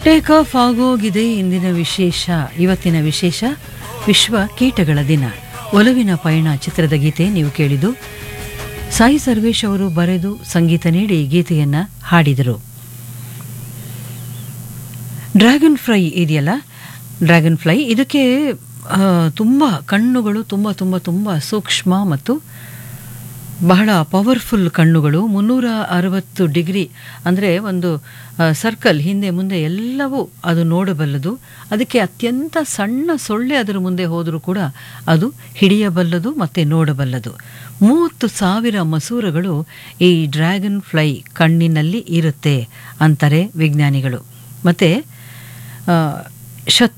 take off ಆಗೋಗಿದೆ ಇಂದಿನ ವಿಶೇಷ ಇವತ್ತಿನ ವಿಶೇಷ ವಿಶ್ವ ಕೀಟಗಳ ದಿನ ಒಲವಿನ ಪಯಣ ಚಿತ್ರದ ಗೀತೆ ನೀವು ಕೇಳಿದ್ದು ಸಾಯಿ ಸರ್ವೇಶ್ ಅವರು ಬರೆದು ಸಂಗೀತ ನೀಡಿ ಗೀತೆಯನ್ನು ಹಾಡಿದರು ಡ್ರ್ಯಾಗನ್ ಫ್ಲೈ ಇದೆಯಲ್ಲ ಡ್ರ್ಯಾಗನ್ ಫ್ಲೈ ಇದಕ್ಕೆ ಆ, ತುಂಬ ಕಣ್ಣುಗಳು ತುಂಬ ತುಂಬ ತುಂಬ ಸೂಕ್ಷ್ಮ ಮತ್ತು ಬಹಳ ಪವರ್ಫುಲ್ ಕಣ್ಣುಗಳು ಮುನ್ನೂರ ಅರವತ್ತು ಡಿಗ್ರಿ ಅಂದರೆ ಒಂದು ಸರ್ಕಲ್ ಹಿಂದೆ ಮುಂದೆ ಎಲ್ಲವೂ ಅದು ನೋಡಬಲ್ಲದು ಅದಕ್ಕೆ ಅತ್ಯಂತ ಸಣ್ಣ ಸೊಳ್ಳೆ ಅದರ ಮುಂದೆ ಹೋದರೂ ಕೂಡ ಅದು ಹಿಡಿಯಬಲ್ಲದು ಮತ್ತು ನೋಡಬಲ್ಲದು ಮೂವತ್ತು ಸಾವಿರ ಮಸೂರಗಳು ಈ ಡ್ರ್ಯಾಗನ್ ಫ್ಲೈ ಕಣ್ಣಿನಲ್ಲಿ ಇರುತ್ತೆ ಅಂತಾರೆ ವಿಜ್ಞಾನಿಗಳು ಮತ್ತು ಶತ್